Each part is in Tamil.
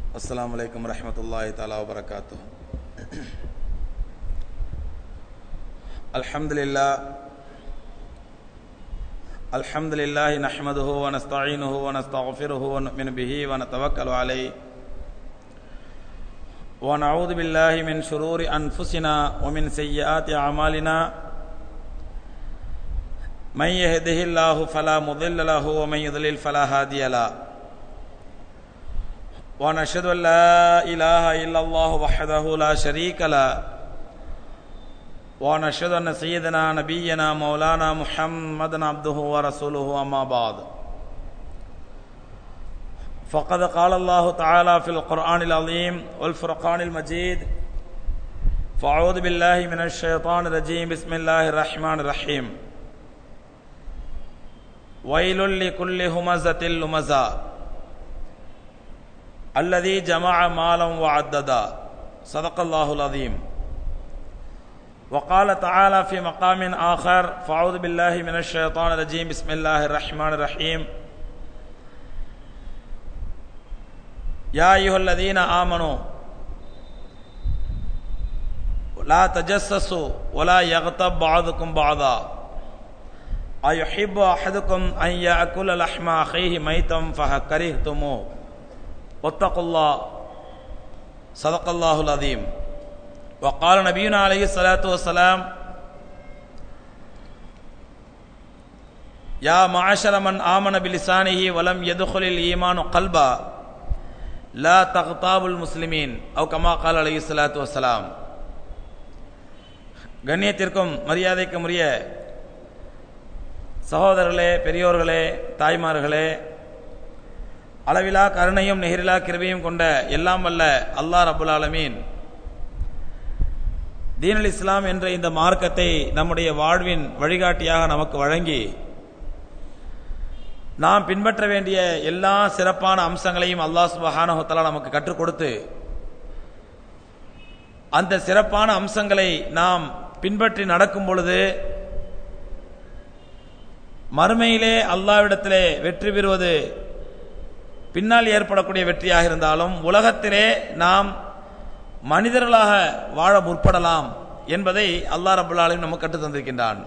السلام عليكم ورحمة الله تعالى وبركاته الحمد لله الحمد لله نحمده ونستعينه ونستغفره ونؤمن به ونتوكل عليه ونعوذ بالله من شرور أنفسنا ومن سيئات أعمالنا من يهده الله فلا مضل له ومن يضلل فلا هادي له ونشهد أن لا إله إلا الله وحده لا شريك له ونشهد أن سيدنا نبينا مولانا محمد عبده ورسوله أما بعد فقد قال الله تعالى في القرآن العظيم والفرقان المجيد فأعوذ بالله من الشيطان الرجيم بسم الله الرحمن الرحيم ويل لكل همزة لمزة الذي جمع مالا وعددا صدق الله العظيم وقال تعالى في مقام آخر فأعوذ بالله من الشيطان الرجيم بسم الله الرحمن الرحيم يا أيها الذين آمنوا لا تجسسوا ولا يغتب بعضكم بعضا أيحب أحدكم أن يأكل لحم أخيه ميتا فكرهتموه واتقوا الله صدق الله العظيم وقال نبينا عليه الصلاة والسلام يا معشر من آمن بلسانه ولم يدخل الإيمان قلبا لا تغتاب المسلمين أو كما قال عليه الصلاة والسلام கண்ணியத்திற்கும் மரியாதைக்கும் உரிய சகோதரர்களே பெரியோர்களே தாய்மார்களே அளவிலா கருணையும் நெகிரிலா கிருபையும் கொண்ட எல்லாம் வல்ல அல்லாஹ் ரபுல் ஆலமீன் தீனல் இஸ்லாம் என்ற இந்த மார்க்கத்தை நம்முடைய வாழ்வின் வழிகாட்டியாக நமக்கு வழங்கி நாம் பின்பற்ற வேண்டிய எல்லா சிறப்பான அம்சங்களையும் அல்லாஹ் சுபஹானஹத்தலா நமக்கு கற்றுக் கொடுத்து அந்த சிறப்பான அம்சங்களை நாம் பின்பற்றி நடக்கும் பொழுது மறுமையிலே அல்லாவிடத்திலே வெற்றி பெறுவது பின்னால் ஏற்படக்கூடிய வெற்றியாக இருந்தாலும் உலகத்திலே நாம் மனிதர்களாக வாழ முற்படலாம் என்பதை அல்லா ரபுல்லாலும் நமக்கு கற்றுத் தந்திருக்கின்றான்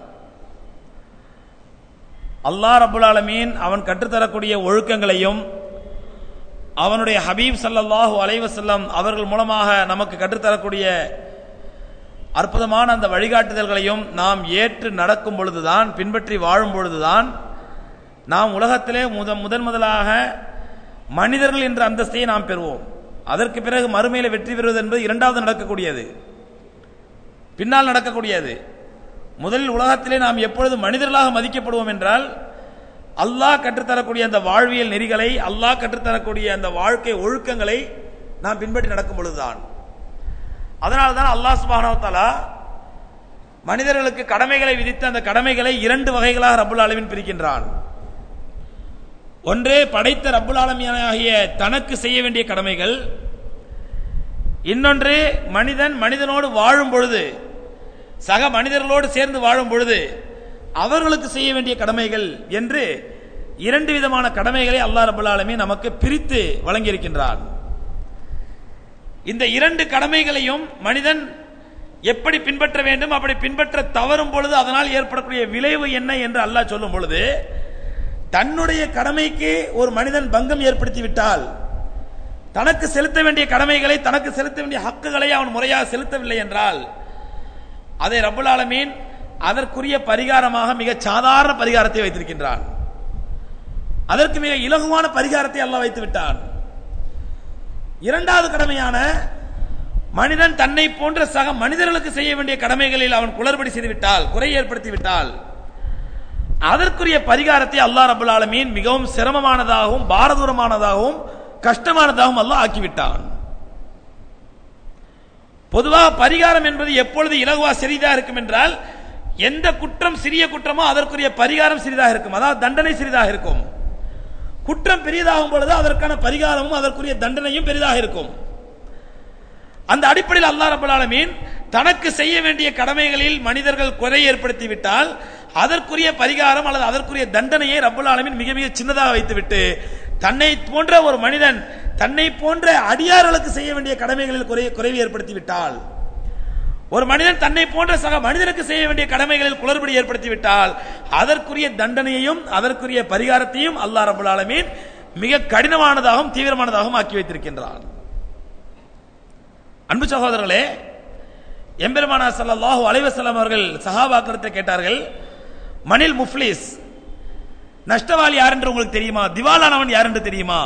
அல்லா ரபுல் ஆலமீன் அவன் கற்றுத்தரக்கூடிய ஒழுக்கங்களையும் அவனுடைய ஹபீப் சல்லல்லாஹூ அலைவசல்லம் அவர்கள் மூலமாக நமக்கு கற்றுத்தரக்கூடிய அற்புதமான அந்த வழிகாட்டுதல்களையும் நாம் ஏற்று நடக்கும் பொழுதுதான் பின்பற்றி வாழும் பொழுதுதான் நாம் உலகத்திலே முத முதன் முதலாக மனிதர்கள் என்ற அந்தஸ்தையை நாம் பெறுவோம் அதற்கு பிறகு மறுமையில வெற்றி பெறுவது என்பது இரண்டாவது நடக்கக்கூடியது பின்னால் நடக்கக்கூடியது முதலில் உலகத்திலே நாம் எப்பொழுது மனிதர்களாக மதிக்கப்படுவோம் என்றால் அல்லாஹ் கற்றுத்தரக்கூடிய அந்த வாழ்வியல் நெறிகளை அல்லாஹ் கற்றுத்தரக்கூடிய அந்த வாழ்க்கை ஒழுக்கங்களை நாம் பின்பற்றி நடக்கும் பொழுதுதான் அதனால்தான் அல்லாஹ் சுபானவத்தாலா மனிதர்களுக்கு கடமைகளை விதித்து அந்த கடமைகளை இரண்டு வகைகளாக ரபுல் அளவின் பிரிக்கின்றான் ஒன்று படைத்த ரப்புல் ஆலமியாகிய தனக்கு செய்ய வேண்டிய கடமைகள் இன்னொன்று மனிதன் மனிதனோடு வாழும் பொழுது சக மனிதர்களோடு சேர்ந்து வாழும் பொழுது அவர்களுக்கு செய்ய வேண்டிய கடமைகள் என்று இரண்டு விதமான கடமைகளை அல்லாஹ் ரபுல் ஆலமி நமக்கு பிரித்து வழங்கியிருக்கின்றான் இந்த இரண்டு கடமைகளையும் மனிதன் எப்படி பின்பற்ற வேண்டும் அப்படி பின்பற்ற தவறும் பொழுது அதனால் ஏற்படக்கூடிய விளைவு என்ன என்று அல்லாஹ் சொல்லும் பொழுது தன்னுடைய கடமைக்கு ஒரு மனிதன் பங்கம் ஏற்படுத்தி விட்டால் தனக்கு செலுத்த வேண்டிய கடமைகளை தனக்கு செலுத்த வேண்டிய ஹக்குகளை அவன் முறையாக செலுத்தவில்லை என்றால் அதை ரபுல் ஆலமீன் அதற்குரிய பரிகாரமாக மிக சாதாரண பரிகாரத்தை வைத்திருக்கின்றான் அதற்கு மிக இலகுவான பரிகாரத்தை அல்ல வைத்து விட்டான் இரண்டாவது கடமையான மனிதன் தன்னை போன்ற சக மனிதர்களுக்கு செய்ய வேண்டிய கடமைகளில் அவன் குளறுபடி செய்துவிட்டால் குறை ஏற்படுத்தி விட்டால் அதற்குரிய பரிகாரத்தை அல்லாஹ் ரபுல் ஆலமீன் மிகவும் சிரமமானதாகவும் பாரதூரமானதாகவும் கஷ்டமானதாகவும் அல்லாஹ் ஆக்கிவிட்டான் பொதுவாக பரிகாரம் என்பது எப்பொழுது இலகுவா சிறிதா இருக்கும் என்றால் எந்த குற்றம் சிறிய குற்றமோ அதற்குரிய பரிகாரம் சிறிதாக இருக்கும் அதாவது தண்டனை சிறிதாக இருக்கும் குற்றம் பெரியதாகும் பொழுது அதற்கான பரிகாரமும் அதற்குரிய தண்டனையும் பெரிதாக இருக்கும் அந்த அடிப்படையில் அல்லாஹ் ரபுல் ஆலமீன் தனக்கு செய்ய வேண்டிய கடமைகளில் மனிதர்கள் குறை ஏற்படுத்தி விட்டால் அதற்குரிய பரிகாரம் அல்லது அதற்குரிய தண்டனையை ரப்புல் ஆலமீன் மிக மிக சின்னதாக வைத்துவிட்டு தன்னை போன்ற ஒரு மனிதன் தன்னை போன்ற அடியார்களுக்கு செய்ய வேண்டிய கடமைகளில் குறை குறைவு ஏற்படுத்தி விட்டால் ஒரு மனிதன் தன்னை போன்ற சக மனிதனுக்கு செய்ய வேண்டிய கடமைகளில் குளறுபடி ஏற்படுத்தி விட்டால் அதற்குரிய தண்டனையையும் அதற்குரிய பரிகாரத்தையும் அல்லாஹ் ரபுல் ஆலமீன் மிக கடினமானதாகவும் தீவிரமானதாகவும் ஆக்கி வைத்திருக்கின்றான் அன்பு சகோதரர்களே எம்பெருமானா ஸல்லல்லாஹு அலைஹி வஸல்லம் அவர்கள் சஹாபாக்களிடத்தை கேட்டார்கள் மனில் முஃப்லிஸ் நஷ்டவாளி யார் என்று உங்களுக்கு தெரியுமா திவாலானவன் யார் என்று தெரியுமா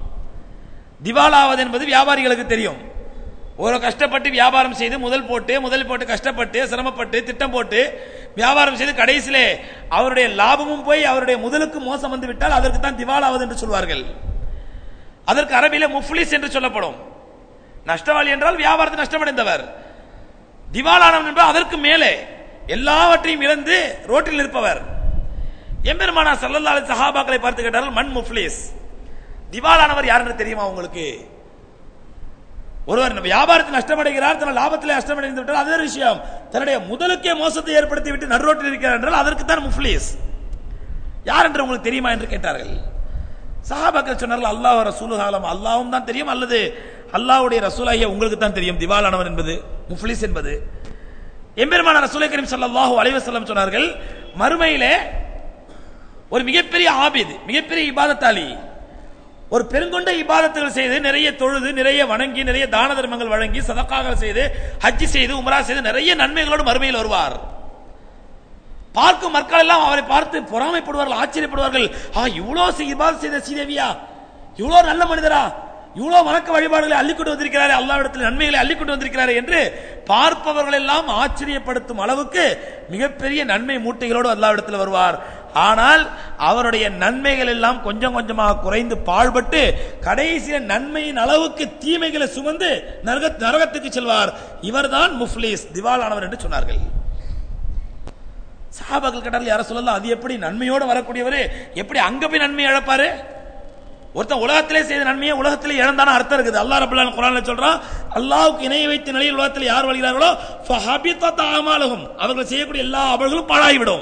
திவாலாவது என்பது வியாபாரிகளுக்கு தெரியும் ஒரு கஷ்டப்பட்டு வியாபாரம் செய்து முதல் போட்டு முதல் போட்டு கஷ்டப்பட்டு சிரமப்பட்டு திட்டம் போட்டு வியாபாரம் செய்து கடைசியிலே அவருடைய லாபமும் போய் அவருடைய முதலுக்கு மோசம் வந்து விட்டால் அதற்கு தான் திவாலாவது என்று சொல்வார்கள் அதற்கு அரபியில முஃப்லிஸ் என்று சொல்லப்படும் நஷ்டவாளி என்றால் வியாபாரத்தில் நஷ்டமடைந்தவர் திவாலானவன் என்றால் அதற்கு மேலே எல்லாவற்றையும் இழந்து ரோட்டில் நிற்பவர் எம்பெருமானா சல்லல்லாஹு அலைஹி சஹாபாக்களை பார்த்து கேட்டார்கள் மண் முஃப்லிஸ் திவாலானவர் யார் என்று தெரியுமா உங்களுக்கு ஒருவர் வியாபாரத்தில் நஷ்டமடைகிறார் தன் லாபத்தில் நஷ்டமடைந்து விட்டால் அது வேறு விஷயம் தன்னுடைய முதலுக்கே மோசத்தை ஏற்படுத்தி விட்டு நடுரோட்டில் இருக்கிறார் என்றால் அதற்கு தான் முஃப்லிஸ் யார் என்று உங்களுக்கு தெரியுமா என்று கேட்டார்கள் சஹாபாக்கள் சொன்னார்கள் அல்லாஹ் ரசூலுகாலம் அல்லாஹ்வும் தான் தெரியும் அல்லது அல்லாஹ்வுடைய ரசூலாகிய உங்களுக்கு தான் தெரியும் திவாலானவன் என்பது முஃப்லிஸ் என்பது எம்பெருமான ரசூலை கரீம் ஸல்லல்லாஹு அலைஹி வஸல்லம் சொன்னார்கள் மறுமையிலே ஒரு மிகப்பெரிய ஆபித் மிகப்பெரிய இபாதத்தாளி ஒரு பெருங்கொண்ட இபாதத்துகள் செய்து நிறைய தொழுது நிறைய வணங்கி நிறைய தான தர்மங்கள் வழங்கி சதக்காகள் செய்து ஹஜ்ஜி செய்து உம்ரா செய்து நிறைய நன்மைகளோடு மறுமையில் வருவார் பார்க்கும் மக்கள் எல்லாம் அவரை பார்த்து பொறாமைப்படுவார்கள் ஆச்சரியப்படுவார்கள் ஆ இவ்வளவு இபாதத் செய்த சீதேவியா இவ்வளவு நல்ல மனிதரா இவ்வளவு வணக்க வழிபாடுகளை அள்ளிக்கொண்டு வந்திருக்கிறாரே அல்லாவிடத்தில் நன்மைகளை அள்ளிக்கொண்டு வந்திருக்கிறாரே என்று பார்ப்பவர்கள் எல்லாம் ஆச்சரியப்படுத்தும் அளவுக்கு மிகப்பெரிய நன்மை மூட்டைகளோடு அல்லாவிடத்தில் வருவார் ஆனால் அவருடைய நன்மைகள் எல்லாம் கொஞ்சம் கொஞ்சமாக குறைந்து பாழ்பட்டு கடைசியில் நன்மையின் அளவுக்கு தீமைகளை சுமந்து நரக நரகத்துக்கு செல்வார் இவர்தான் முஃப்லீஸ் திவாலானவர் என்று சொன்னார்கள் சஹாபாக்கள் கேட்டார்கள் யார சொல்லலாம் அது எப்படி நன்மையோடு வரக்கூடியவர் எப்படி அங்க போய் நன்மை இழப்பாரு ஒருத்தன் உலகத்திலே செய்த நன்மையை உலகத்திலே இழந்தான அர்த்தம் இருக்குது அல்லாஹ் ரபுல்லான் குரான்ல சொல்றான் அல்லாஹ்வுக்கு இணை வைத்த நிலையில் உலகத்தில் யார் வருகிறார்களோ ஃபஹபித்தத் அமாலுஹும் அவர்கள் செய்யக்கூடிய எல்லா அமல்களும் பாழாகிவிடும்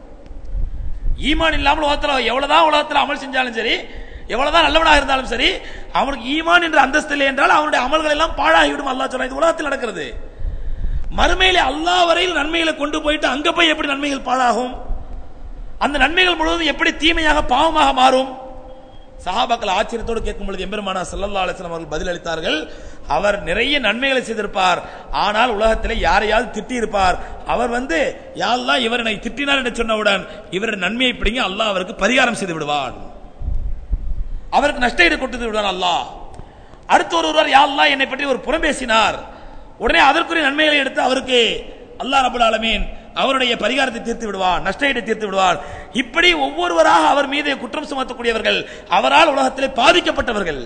ஈமான் இல்லாமல் உலகத்தில் எவ்வளவுதான் உலகத்தில் அமல் செஞ்சாலும் சரி எவ்வளவுதான் நல்லவனாக இருந்தாலும் சரி அவனுக்கு ஈமான் என்ற அந்தஸ்து இல்லை என்றால் அவனுடைய அமல்கள் எல்லாம் பாழாகிவிடும் அல்லாஹ் சொல்றான் இது உலகத்தில் நடக்கிறது மறுமையிலே அல்லாஹ் வரையில் நன்மைகளை கொண்டு போயிட்டு அங்க போய் எப்படி நன்மைகள் பாழாகும் அந்த நன்மைகள் முழுவதும் எப்படி தீமையாக பாவமாக மாறும் சஹாபாக்கள் ஆச்சரியத்தோடு கேட்கும் பொழுது எம்பெருமானா சல்லல்லா அலிஸ்லாம் அவர்கள் பதில் அளித்தார்கள் அவர் நிறைய நன்மைகளை செய்திருப்பார் ஆனால் உலகத்தில் யாரையாவது திட்டி இருப்பார் அவர் வந்து யாரெல்லாம் இவர் என்னை திட்டினார் என்று சொன்னவுடன் இவருடைய நன்மையை பிடிங்க அல்லாஹ் அவருக்கு பரிகாரம் செய்து விடுவான் அவருக்கு நஷ்ட ஈடு கொடுத்து விடுவான் அல்லாஹ் அடுத்து ஒருவர் யாரெல்லாம் என்னை பற்றி ஒரு புறம் பேசினார் உடனே அதற்குரிய நன்மைகளை எடுத்து அவருக்கு அல்லாஹ் ரபுல் ஆலமீன் அவருடைய பரிகாரத்தை தீர்த்து விடுவார் நஷ்டஈட்டை தீர்த்து விடுவார் இப்படி ஒவ்வொருவராக அவர் மீது குற்றம் சுமத்தக்கூடியவர்கள் அவரால் உலகத்திலே பாதிக்கப்பட்டவர்கள்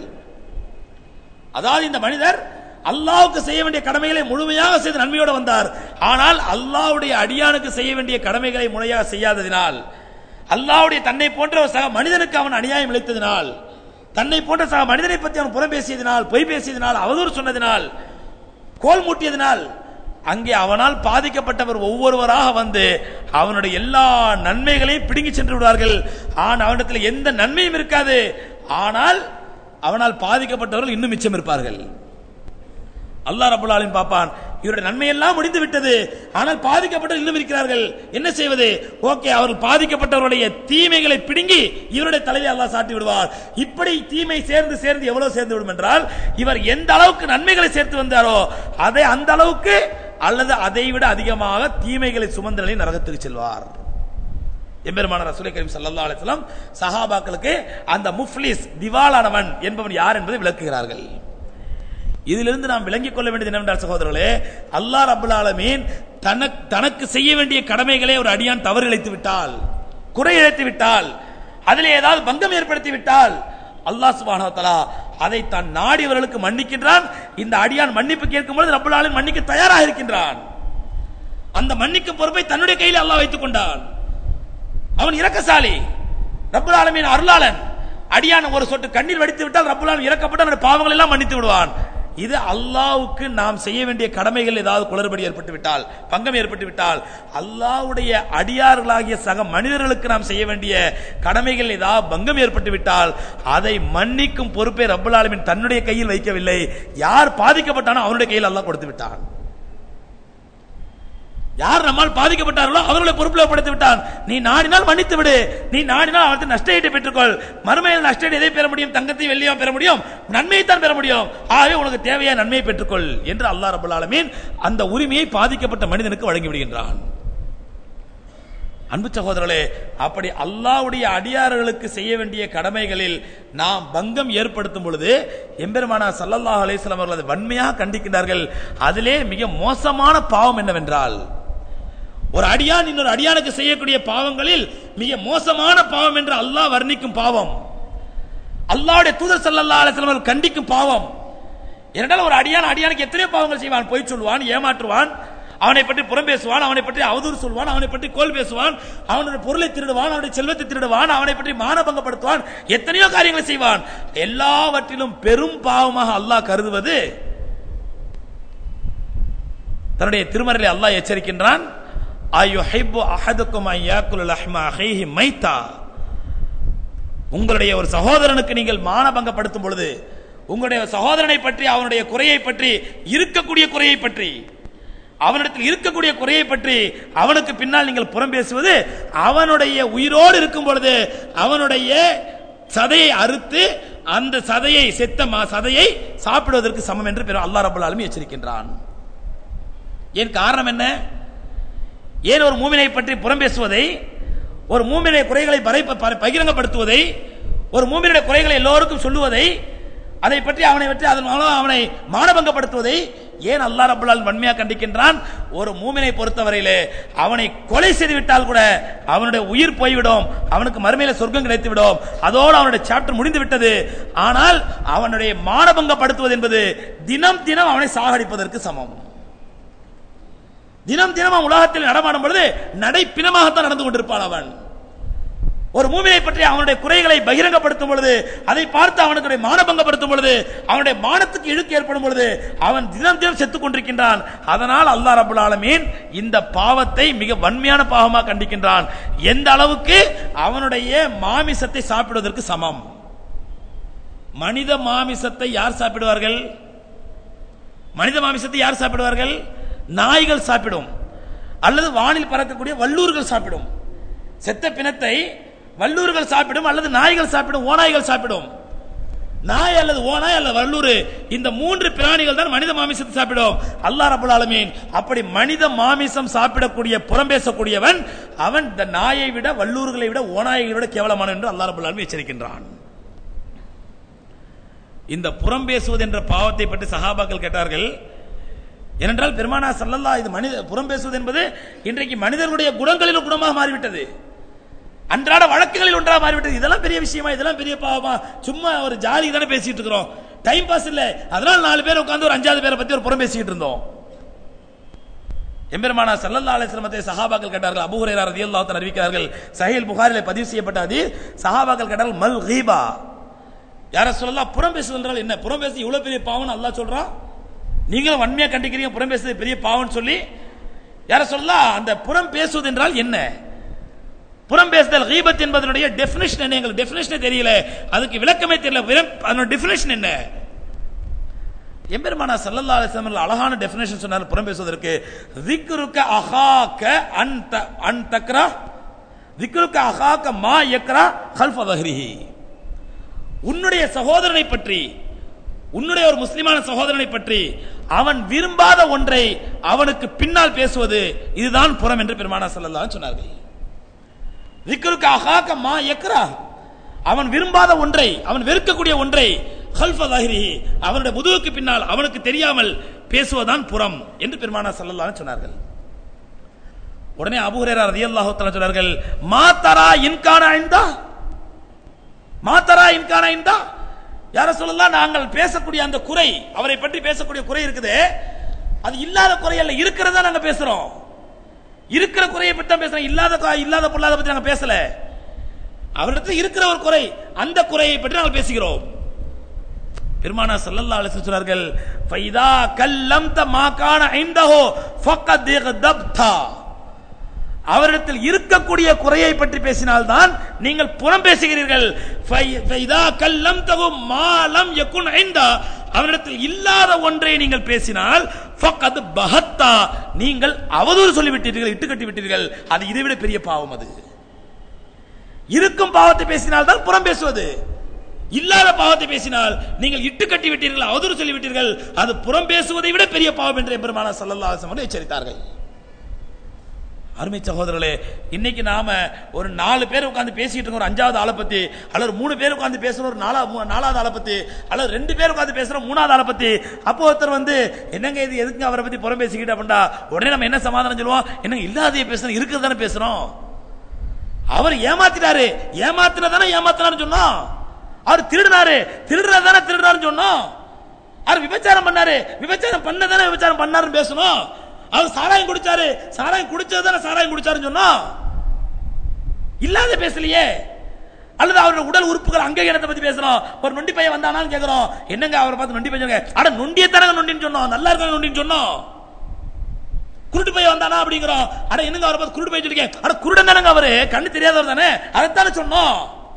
அதாவது இந்த மனிதர் அல்லாவுக்கு செய்ய வேண்டிய கடமைகளை முழுமையாக செய்து நன்மையோடு வந்தார் ஆனால் அல்லாவுடைய அடியானுக்கு செய்ய வேண்டிய கடமைகளை முறையாக செய்யாததினால் அல்லாவுடைய தன்னை போன்ற ஒரு சக மனிதனுக்கு அவன் அநியாயம் இழைத்ததினால் தன்னை போன்ற சக மனிதனை பற்றி அவன் புறம் பேசியதினால் பொய் பேசியதினால் அவதூறு சொன்னதினால் கோல் மூட்டியதினால் அங்கே அவனால் பாதிக்கப்பட்டவர் ஒவ்வொருவராக வந்து அவனுடைய எல்லா நன்மைகளையும் பிடுங்கி சென்று விடுவார்கள் ஆனால் அவனிடத்தில் எந்த நன்மையும் இருக்காது ஆனால் அவனால் பாதிக்கப்பட்டவர்கள் இன்னும் மிச்சம் இருப்பார்கள் அல்லாஹ் ரபுல் ஆலமீன் பார்ப்பான் இவருடைய நன்மையெல்லாம் முடிந்து விட்டது ஆனால் பாதிக்கப்பட்டவர் இன்னும் இருக்கிறார்கள் என்ன செய்வது ஓகே அவர்கள் பாதிக்கப்பட்டவருடைய தீமைகளை பிடுங்கி இவருடைய தலையை அல்லாஹ் சாட்டி விடுவார் இப்படி தீமை சேர்ந்து சேர்ந்து எவ்வளவு சேர்ந்து விடும் என்றால் இவர் எந்த அளவுக்கு நன்மைகளை சேர்த்து வந்தாரோ அதை அந்த அளவுக்கு அல்லது அதை விட அதிகமாக தீமைகளை சுமந்த நிலையில் நரகத்துக்கு செல்வார் எம்பெருமான ரசூலை கரீம் சல்லல்லாஹு அலைஹி வஸல்லம் சஹாபாக்களுக்கு அந்த முஃப்லிஸ் திவாலானவன் என்பவன் யார் என்பதை விளக்குகிறார்கள் இதிலிருந்து நாம் விளங்கிக் கொள்ள வேண்டியது என்னவென்றால் சகோதரர்களே அல்லாஹ் ரபுல் ஆலமீன் தனக்கு தனக்கு செய்ய வேண்டிய கடமைகளை ஒரு அடியான் தவறு இழைத்து விட்டால் குறை இழைத்து விட்டால் அதில் ஏதாவது பங்கம் ஏற்படுத்தி விட்டால் அல்லாஹ் சுப்ஹானஹு வ தஆலா அதை தான் நாடியவர்களுக்கு மன்னிக்கின்றான் இந்த அடியான் மன்னிப்பு கேட்கும் பொழுது ரப்பல் ஆலமீன் மன்னிக்க தயாராக இருக்கின்றான் அந்த மன்னிக்கும் பொறுப்பை தன்னுடைய கையில் அல்லாஹ் வைத்துக் கொண்டான் அவன் இரக்கசாலி ரப்பல் ஆலமீன் அருளாளன் அடியான் ஒரு சொட்டு கண்ணீர் வடித்து விட்டால் ரப்பல் ஆலமீன் இறக்கப்பட்டு அவனுடைய பாவங்கள் எல்லாம் மன்னித்து விடுவான் இது அல்லாவுக்கு நாம் செய்ய வேண்டிய கடமைகள் ஏதாவது குளறுபடி ஏற்பட்டு விட்டால் பங்கம் ஏற்பட்டு விட்டால் அல்லாவுடைய அடியார்களாகிய சக மனிதர்களுக்கு நாம் செய்ய வேண்டிய கடமைகள் ஏதாவது பங்கம் ஏற்பட்டு விட்டால் அதை மன்னிக்கும் பொறுப்பை ரப்பல் ஆலமீன் தன்னுடைய கையில் வைக்கவில்லை யார் பாதிக்கப்பட்டானோ அவனுடைய கையில் அல்லாஹ் கொடுத்து விட்டான் யார் நம்மால் பாதிக்கப்பட்டார்களோ அவர்களை பொறுப்பில் படுத்தி விட்டான் நீ நாடினால் மன்னித்து விடு நீ நாடினால் அவருக்கு நஷ்டஈட்டை பெற்றுக்கொள் மறுமையில் நஷ்ட எதை பெற முடியும் தங்கத்தை வெள்ளியா பெற முடியும் நன்மையை தான் பெற முடியும் ஆகவே உனக்கு தேவையான நன்மையை பெற்றுக்கொள் என்று அல்லாஹ் ரபுல் ஆலமீன் அந்த உரிமையை பாதிக்கப்பட்ட மனிதனுக்கு வழங்கி விடுகின்றான் அன்பு சகோதரர்களே அப்படி அல்லாவுடைய அடியார்களுக்கு செய்ய வேண்டிய கடமைகளில் நாம் பங்கம் ஏற்படுத்தும் பொழுது எம்பெருமானா சல்லல்லாஹு அலைஹிஸ்ஸலாம் அவர்கள் அதை வன்மையாக கண்டிக்கின்றார்கள் அதிலே மிக மோசமான பாவம் என்னவென்றால் ஒரு அடியான் இன்னொரு அடியானுக்கு செய்யக்கூடிய பாவங்களில் மிக மோசமான பாவம் என்று அல்லாஹ் வர்ணிக்கும் பாவம் அல்லாஹ்வுடைய தூதர் ஸல்லல்லாஹு அலைஹி வஸல்லம் அவர்கள் கண்டிக்கும் பாவம் இரண்டால் ஒரு அடியான் அடியானுக்கு எத்தனையோ பாவங்கள் செய்வான் பொய் சொல்வான் ஏமாற்றுவான் அவனை பற்றி புறம் பேசுவான் அவனை பற்றி அவதூறு சொல்வான் அவனை பற்றி கோல் பேசுவான் அவனுடைய பொருளை திருடுவான் அவனுடைய செல்வத்தை திருடுவான் அவனை பற்றி மானபங்கப்படுத்துவான் எத்தனையோ காரியங்களை செய்வான் எல்லாவற்றிலும் பெரும் பாவமாக அல்லாஹ் கருதுவது தன்னுடைய திருமறையில் அல்லாஹ் எச்சரிக்கின்றான் அயுஹிப்பு அஹதுக்கும் ஐயாக்குல் லஹ்மா அஹீஹி மைத்தா உங்களுடைய ஒரு சகோதரனுக்கு நீங்கள் மானபங்கப்படுத்தும் பொழுது உங்களுடைய சகோதரனை பற்றி அவனுடைய குறையை பற்றி இருக்கக்கூடிய குறையை பற்றி அவனிடத்தில் இருக்கக்கூடிய குறையை பற்றி அவனுக்கு பின்னால் நீங்கள் புறம் பேசுவது அவனுடைய உயிரோடு இருக்கும் பொழுது அவனுடைய சதையை அறுத்து அந்த சதையை செத்த மா- சதையை சாப்பிடுவதற்கு சமம் என்று பெரும் அல்லாஹ் ரபுல் ஆலமீன் எச்சரிக்கின்றான் ஏன் காரணம் என்ன ஏன் ஒரு மூமினை பற்றி புறம் பேசுவதை ஒரு மூமினை குறைகளை பறை- ப- பகிரங்கப்படுத்துவதை ஒரு மூமினுடைய குறைகளை எல்லோருக்கும் சொல்லுவதை அதை பற்றி அவனை பற்றி அதன் மூலம் அவனை மானபங்கப்படுத்துவதை ஏன் அல்லாஹ் ரப்பல் ஆலமீன் வன்மையாக கண்டிக்கின்றான் ஒரு மூமினை பொறுத்தவரையிலே அவனை கொலை செய்து விட்டால் கூட அவனுடைய உயிர் போய்விடும் அவனுக்கு மறுமையில சொர்க்கம் கிடைத்து விடும் அதோடு அவனுடைய சாப்டர் முடிந்து விட்டது ஆனால் அவனுடைய மானபங்கப்படுத்துவது என்பது தினம் தினம் அவனை சாகடிப்பதற்கு சமம் தினம் தினம் அவன் உலகத்தில் நடமாடும் பொழுது நடைப்பினமாகத்தான் நடந்து கொண்டிருப்பான் அவன் ஒரு மூமினை பற்றி அவனுடைய குறைகளை பகிரங்கப்படுத்தும் பொழுது அதை பார்த்து அவனுடைய மானபங்கப்படுத்தும் பொழுது அவனுடைய மானத்துக்கு இழுக்கு ஏற்படும் பொழுது அவன் தினம் தினம் செத்துக் கொண்டிருக்கின்றான் அதனால் அல்லாஹ் ரபுல் ஆலமீன் இந்த பாவத்தை மிக வன்மையான பாவமாக கண்டிக்கின்றான் எந்த அளவுக்கு அவனுடைய மாமிசத்தை சாப்பிடுவதற்கு சமம் மனித மாமிசத்தை யார் சாப்பிடுவார்கள் மனித மாமிசத்தை யார் சாப்பிடுவார்கள் நாய்கள் சாப்பிடும் அல்லது வானில் பறக்கக்கூடிய வல்லூர்கள் சாப்பிடும் செத்த பிணத்தை வல்லூர்கள் சாப்பிடும் அல்லது நாய்கள் சாப்பிடும் ஓநாய்கள் சாப்பிடும் நாய் அல்லது ஓநாய் அல்லது வல்லூர் இந்த மூன்று பிராணிகள் தான் மனித மாமிசத்தை சாப்பிடும் அல்லாஹ் ரபுல் ஆலமீன் அப்படி மனித மாமிசம் சாப்பிடக்கூடிய புறம் பேசக்கூடியவன் அவன் இந்த நாயை விட வல்லூர்களை விட ஓநாய்களை விட கேவலமான என்று அல்லாஹ் ரபுல் ஆலமீன் எச்சரிக்கின்றான் இந்த புறம் பேசுவது என்ற பாவத்தை பற்றி சஹாபாக்கள் கேட்டார்கள் ஏனென்றால் பெருமானா சல்லல்லா இது மனித புறம் பேசுவது என்பது இன்றைக்கு மனிதர்களுடைய குணங்களில் குணமாக மாறிவிட்டது அன்றாட வழக்குகளில் ஒன்றாக மாறிவிட்டது இதெல்லாம் பெரிய விஷயமா இதெல்லாம் பெரிய பாவமா சும்மா ஒரு ஜாலி தானே பேசிட்டு இருக்கிறோம் டைம் பாஸ் இல்ல அதனால நாலு பேர் உட்கார்ந்து ஒரு அஞ்சாவது பேரை பத்தி ஒரு புறம் பேசிட்டு இருந்தோம் எம்பெருமானா சல்லல்லா அலிஸ்லமத்தை சஹாபாக்கள் கேட்டார்கள் அபூ ஹுரைரா ரலியல்லாஹு தஆலா அறிவிக்கிறார்கள் சஹீல் புகாரிலே பதிவு செய்யப்பட்ட ஹதீஸ் சஹாபாக்கள் கேட்டார்கள் மல் கீபா யார சொல்லலாம் புறம் பேசுவது என்றால் என்ன புறம் பேச இவ்வளவு பெரிய பாவம் அல்லாஹ் சொல்றான் நீங்களும் வன்மையா கண்டிக்கிறீங்க புறம் பேசுறது பெரிய பாவம்னு சொல்லி யார சொல்லலாம் அந்த புறம் பேசுவது என்றால் என்ன புறம் பேசுதல் கீபத் என்பதனுடைய டெஃபினேஷன் என்ன எங்களுக்கு டெஃபினேஷனே தெரியல அதுக்கு விளக்கமே தெரியல வெறும் அதனோட டெஃபினேஷன் என்ன எம்பெருமானா சல்லல்லா அலிஸ்லாம் அவர்கள் அழகான டெஃபினேஷன் சொன்னார் புறம் பேசுவதற்கு திக்ருக்க அஹாக்க அன் த அன் தக்ரா திக்ருக்க அஹாக்க மா யக்ரா ஹல்ஃப வஹ்ரிஹி உன்னுடைய சகோதரனை பற்றி உன்னுடைய ஒரு முஸ்லிமான சகோதரனை பற்றி அவன் விரும்பாத ஒன்றை அவனுக்கு பின்னால் பேசுவது இதுதான் புறம் என்று பெருமானா சல்லல்லாஹு அலைஹி சொன்னார்கள் திக்ருக்கு அஹாக்க மா யக்ரா அவன் விரும்பாத ஒன்றை அவன் வெறுக்கக்கூடிய ஒன்றை ஹல்ஃப ظاهره அவனுடைய முதுகுக்கு பின்னால் அவனுக்கு தெரியாமல் பேசுவதான் புறம் என்று பெருமானா ஸல்லல்லாஹு அலைஹி சொன்னார்கள் உடனே அபூ ஹுரைரா ரலியல்லாஹு தஆலா சொன்னார்கள் மா தரா இன்கான ஐந்தா மா தரா இன்கான ஐந்தா யார சொல்லலாம் நாங்கள் பேசக்கூடிய அந்த குறை அவரை பற்றி பேசக்கூடிய குறை இருக்குது அது இல்லாத குறை அல்ல இருக்கிறதா நாங்க பேசுறோம் இருக்கிற குறையை பற்றி தான் பேசுறோம் இல்லாத கு- இல்லாத பொல்லாத பற்றி நாங்க பேசல அவரிடத்தில் இருக்கிற ஒரு குறை அந்த குறையை பற்றி நாங்கள் பேசுகிறோம் பெருமானா ஸல்லல்லாஹு அலைஹி வஸல்லம் சொன்னார்கள் ஃபைதா கல்லம்த மா கான ஐந்தஹு ஃபக்கத் இக்தப்தா அவரிடத்தில் இருக்கக்கூடிய குறையை பற்றி பேசினால்தான் நீங்கள் புறம் பேசுகிறீர்கள் ஃபை- ஃபைதா கல்லம்தஹு மா லம் யகுன் ஐந்தா அவரிடத்தில் இல்லாத ஒன்றை நீங்கள் பேசினால் ஃபக்கத் பஹத்தா நீங்கள் அவதூறு சொல்லிவிட்டீர்கள் இட்டுக்கட்டி விட்டீர்கள் அது இதைவிட பெரிய பாவம் அது இருக்கும் பாவத்தை பேசினால் தான் புறம் பேசுவது இல்லாத பாவத்தை பேசினால் நீங்கள் இட்டு கட்டி விட்டீர்கள் அவதூறு சொல்லி விட்டீர்கள் அது புறம் பேசுவதை விட பெரிய பாவம் என்று பெருமானா சல்லல்லாஹு அலைஹி வஸல்லம் எச்சரித்தார்கள் அருமை சகோதரர்களே இன்னைக்கு நாம ஒரு நாலு பேர் உட்கார்ந்து பேசிட்டு இருக்கோம் ஒரு அஞ்சாவது ஆளை பத்தி அல்லது மூணு பேர் உட்கார்ந்து பேசுறோம் ஒரு நாலா மூ- நாலாவது ஆளை பத்தி அல்லது ரெண்டு பேர் உட்கார்ந்து பேசுறோம் மூணாவது ஆளை பத்தி அப்போ ஒருத்தர் வந்து என்னங்க இது எதுக்கு அவரை பத்தி புறம் பேசிக்கிட்டு அப்படின்னா உடனே நம்ம என்ன சமாதானம் சொல்லுவோம் என்னங்க இல்லாதைய பேசுறோம் இருக்கிறது தானே பேசுறோம் அவர் ஏமாத்திட்டாரு ஏமாத்தினதானே ஏமாத்தினாரு சொன்னோம் அவர் திருடினாரு திருடுறதானே திருடுறாருன்னு சொன்னோம் அவர் விபச்சாரம் பண்ணாரு விபச்சாரம் பண்ணதானே விபச்சாரம் பண்ணாருன்னு பேசணும் அவர் சாராயம் குடிச்சாரு சாராயம் குடிச்சதுதானே சாராயம் குடிச்சாருன்னு சொன்னோம் இல்லாத பேசலையே அல்லது அவருடைய உடல் உறுப்புகள் அங்கீகாரத்தை பத்தி பேசுறோம் ஒரு நொண்டி பையன் வந்தானான்னு கேக்குறோம் என்னங்க அவரை பார்த்து நொண்டி பையன் அட நொண்டியத்தானங்க நொண்டின்னு சொன்னோம் நல்லா இருக்காங்க நொண்டின்னு சொன்னோம் குருட்டு பையன் வந்தானா அப்படிங்கிறோம் அட என்னங்க அவரை பார்த்து குருட்டு பையன் சொல்லிருக்கேன் அட குருடன் தானங்க அவரு கண்ணு தெரியாதவர் தானே அதைத்தானே சொன்னோம்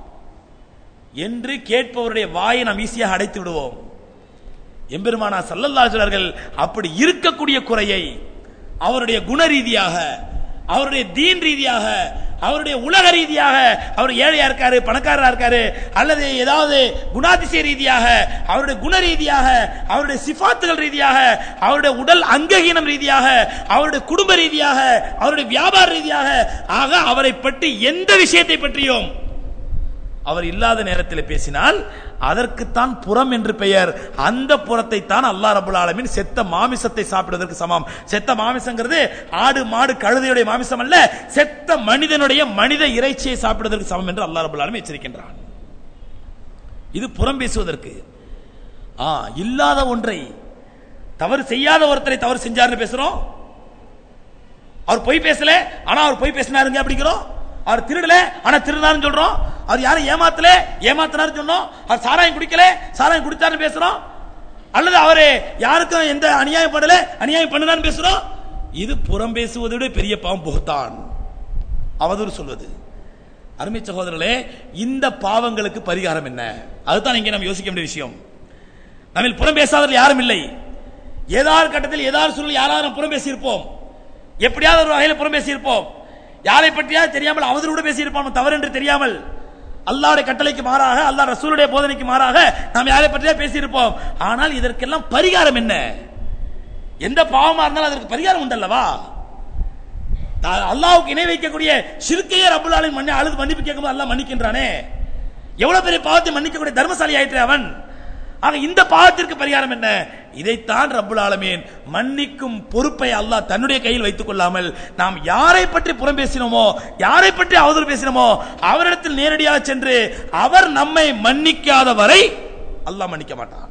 என்று கேட்பவருடைய வாயை நாம் ஈஸியாக அடைத்து விடுவோம் எம்பெருமானா சல்லல்லா சொல்றார்கள் அப்படி இருக்கக்கூடிய குறையை அவருடைய குண ரீதியாக அவருடைய தீன் ரீதியாக அவருடைய உலக ரீதியாக அவர் ஏழையா இருக்காரு பணக்காரரா இருக்காரு அல்லது ஏதாவது குணாதிசய ரீதியாக அவருடைய குண ரீதியாக அவருடைய சிபாத்துகள் ரீதியாக அவருடைய உடல் அங்ககீனம் ரீதியாக அவருடைய குடும்ப ரீதியாக அவருடைய வியாபார ரீதியாக ஆக அவரை பற்றி எந்த விஷயத்தை பற்றியும் அவர் இல்லாத நேரத்தில் பேசினால் அதற்குத்தான் புறம் என்று பெயர் அந்த புறத்தை தான் அல்லாஹ் ரபுல் ஆலமீன் செத்த மாமிசத்தை சாப்பிடுவதற்கு சமம் செத்த மாமிசங்கிறது ஆடு மாடு கழுதையுடைய மாமிசம் அல்ல செத்த மனிதனுடைய மனித இறைச்சியை சாப்பிடுவதற்கு சமம் என்று அல்லாஹ் ரபுல் ஆலமீன் எச்சரிக்கின்றான் இது புறம் பேசுவதற்கு ஆ இல்லாத ஒன்றை தவறு செய்யாத ஒருத்தரை தவறு செஞ்சாருன்னு பேசுறோம் அவர் பொய் பேசல ஆனா அவர் பொய் பேசினாருங்க அப்படிங்கிறோம் அவர் திருடல ஆனா திருடாருன்னு சொல்றோம் அவர் யாரும் ஏமாத்தல ஏமாத்தினாரு சொன்னோம் அவர் சாராயம் குடிக்கல சாராயம் குடிச்சாருன்னு பேசுறோம் அல்லது அவரு யாருக்கும் எந்த அநியாயம் பண்ணல அநியாயம் பண்ணுனான்னு பேசுறோம் இது புறம் பேசுவதை விட பெரிய பாவம் புகுத்தான் அவதூறு சொல்வது அருமை சகோதரர்களே இந்த பாவங்களுக்கு பரிகாரம் என்ன அதுதான் இங்கே நம்ம யோசிக்க வேண்டிய விஷயம் நம்ம புறம் பேசாதவர்கள் யாரும் இல்லை ஏதாவது கட்டத்தில் ஏதாவது சூழல் யாராவது நம்ம புறம் பேசியிருப்போம் எப்படியாவது ஒரு வகையில் புறம் பேசியிருப்போம் யாரை பற்றியாவது தெரியாமல் அவதூறு கூட பேசியிருப்போம் தவறு என்று தெரியாமல் அல்லாஹ்வுடைய கட்டளைக்கு மாறாக அல்லாஹ் ரசூலுடைய போதனைக்கு மாறாக நாம் யாரை பற்றியா பேசியிருப்போம் ஆனால் இதற்கெல்லாம் பரிகாரம் என்ன எந்த பாவமா இருந்தாலும் அதற்கு பரிகாரம் உண்டல்லவா தா- அல்லாஹ்வுக்கு இணை வைக்கக்கூடிய சிறுக்கையே ரப்புல் ஆலமீன் மன்னி அழுது மன்னிப்பு கேட்கும்போது அல்லாஹ் மன்னிக்கின்றானே எவ்வளவு பெரிய பாவத்தை மன்னிக்கக்கூடிய தர்மசாலி ஆயிற்று அவன் ஆக இந்த பாவத்திற்கு பரிகாரம் என்ன இதைத்தான் ரப்புல் ஆலமீன் மன்னிக்கும் பொறுப்பை அல்லாஹ் தன்னுடைய கையில் வைத்துக் கொள்ளாமல் நாம் யாரை பற்றி புறம் பேசினோமோ யாரை பற்றி அவதூறு பேசினோமோ அவரிடத்தில் நேரடியாக சென்று அவர் நம்மை மன்னிக்காத வரை அல்லாஹ் மன்னிக்க மாட்டான்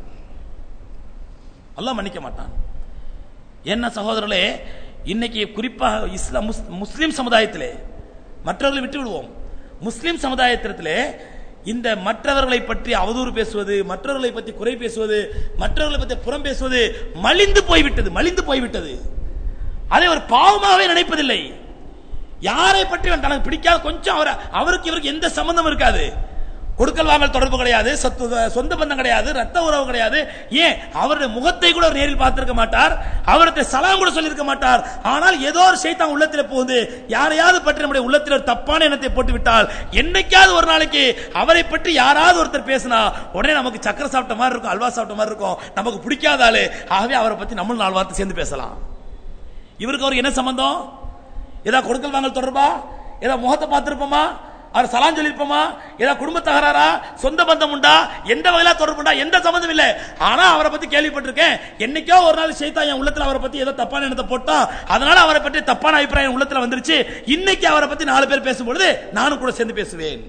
அல்லாஹ் மன்னிக்க மாட்டான் என்ன சகோதரர்களே இன்னைக்கு குறிப்பாக இஸ்லாம் முஸ்- முஸ்லிம் சமுதாயத்திலே மற்றவர்களை விட்டு விடுவோம் முஸ்லிம் சமுதாயத்திலே இந்த மற்றவர்களை பற்றி அவதூறு பேசுவது மற்றவர்களை பற்றி குறை பேசுவது மற்றவர்களை பற்றி புறம் பேசுவது மலிந்து போய்விட்டது மலிந்து போய்விட்டது அதை ஒரு பாவமாகவே நினைப்பதில்லை யாரை பற்றி அவன் தனக்கு பிடிக்காத கொஞ்சம் அவர் அவருக்கு இவருக்கு எந்த சம்பந்தம் இருக்காது கொடுக்கல் வாங்கல் தொடர்பு கிடையாது சொத்து சொந்த பந்தம் கிடையாது ரத்த உறவு கிடையாது ஏன் அவருடைய முகத்தை கூட அவர் நேரில் பார்த்திருக்க மாட்டார் அவருக்கு சலாம் கூட சொல்லியிருக்க மாட்டார் ஆனால் ஏதோ ஒரு சைத்தான் உள்ளத்தில் புகுந்து யாரையாவது பற்றி நம்முடைய உள்ளத்தில் ஒரு தப்பான எண்ணத்தை போட்டு விட்டால் என்னைக்காவது ஒரு நாளைக்கு அவரை பற்றி யாராவது ஒருத்தர் பேசினா உடனே நமக்கு சக்கரை சாப்பிட்ட மாதிரி இருக்கும் அல்வா சாப்பிட்ட மாதிரி இருக்கும் நமக்கு பிடிக்காத ஆளு ஆகவே அவரை பத்தி நம்மளும் நாலு வார்த்தை சேர்ந்து பேசலாம் இவருக்கு அவருக்கு என்ன சம்பந்தம் ஏதாவது கொடுக்கல் வாங்கல் தொடர்பா ஏதாவது முகத்தை பார்த்திருப்போமா அவர் சலான் சொல்லிருப்போமா ஏதாவது குடும்ப தகராறா சொந்த பந்தம் உண்டா எந்த வகையில தொடர்பு உண்டா எந்த சம்பந்தம் இல்ல ஆனா அவரை பத்தி கேள்விப்பட்டிருக்கேன் என்னைக்கோ ஒரு நாள் சைத்தா என் உள்ளத்துல அவரை பத்தி ஏதோ தப்பான எண்ணத்தை போட்டா அதனால அவரை பற்றி தப்பான அபிப்பிராயம் என் உள்ளத்துல வந்துருச்சு இன்னைக்கு அவரை பத்தி நாலு பேர் பேசும்பொழுது நானும் கூட சேர்ந்து பேசுவேன்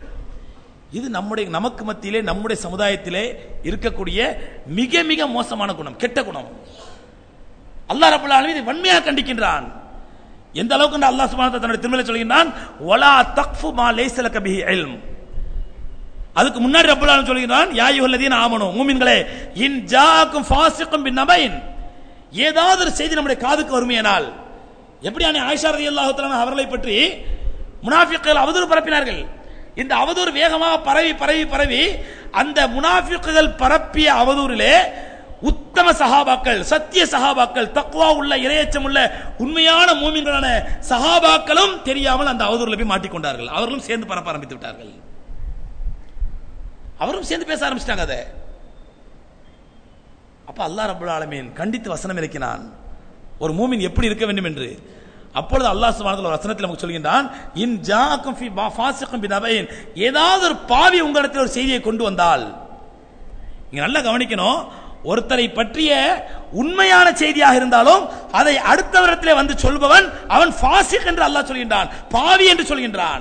இது நம்முடைய நமக்கு மத்தியிலே நம்முடைய சமுதாயத்திலே இருக்கக்கூடிய மிக மிக மோசமான குணம் கெட்ட குணம் அல்லாஹ் ரப்பல் ஆலமீன் இதை வன்மையாக கண்டிக்கின்றான் எந்த அளவுக்கு அல்லாஹ் சுப்ஹானஹு வ தஆலா தன்னுடைய திருமலை சொல்கிறான் வலா தக்ஃபு மா லைஸ லக பிஹி இல்ம் அதுக்கு முன்னாடி ரப்பல் ஆலமீன் சொல்கிறான் யா அய்யுஹல்லதீன ஆமனு மூமின்களே இன் ஜாக்கும் ஃபாசிக்கும் பின் நபைன் ஏதாவது ஒரு செய்தி நம்முடைய காதுக்கு வருமையானால் எப்படி அன்னை ஆயிஷா ரலியல்லாஹு தஆலா அவர்களை பற்றி முனாஃபிக்குகள் அவதூறு பரப்பினார்கள் இந்த அவதூறு வேகமாக பரவி பரவி பரவி அந்த முனாஃபிக்குகள் பரப்பிய அவதூறிலே உத்தம சஹாபாக்கள் சத்திய சஹாபாக்கள் தக்வா உள்ள இரையச்சம் உள்ள உண்மையான மூமின்களான சஹாபாக்களும் தெரியாமல் அந்த அவதூறில் போய் மாட்டிக்கொண்டார்கள் அவர்களும் சேர்ந்து பரப்ப ஆரம்பித்து விட்டார்கள் அவரும் சேர்ந்து பேச ஆரம்பிச்சிட்டாங்க அதை அப்ப அல்லாஹ் ரப்பல் ஆலமீன் கண்டித்து வசனம் இறக்கினான் ஒரு மூமின் எப்படி இருக்க வேண்டும் என்று அப்பொழுது அல்லாஹ் சுப்ஹானஹு ஒரு வசனத்தில் நமக்கு சொல்கின்றான் இன் ஜாக்கும் ஃபி ஃபாசிக்கும் பி நபைன் ஏதாவது ஒரு பாவி உங்களிடத்தில் ஒரு செய்தியை கொண்டு வந்தால் இங்க நல்லா கவனிக்கணும் ஒருத்தரை பற்றிய உண்மையான செய்தியாக இருந்தாலும் அதை அடுத்தவரிடத்திலே வந்து சொல்பவன் அவன் ஃபாசிக் என்று அல்லாஹ் சொல்கின்றான் பாவி என்று சொல்கின்றான்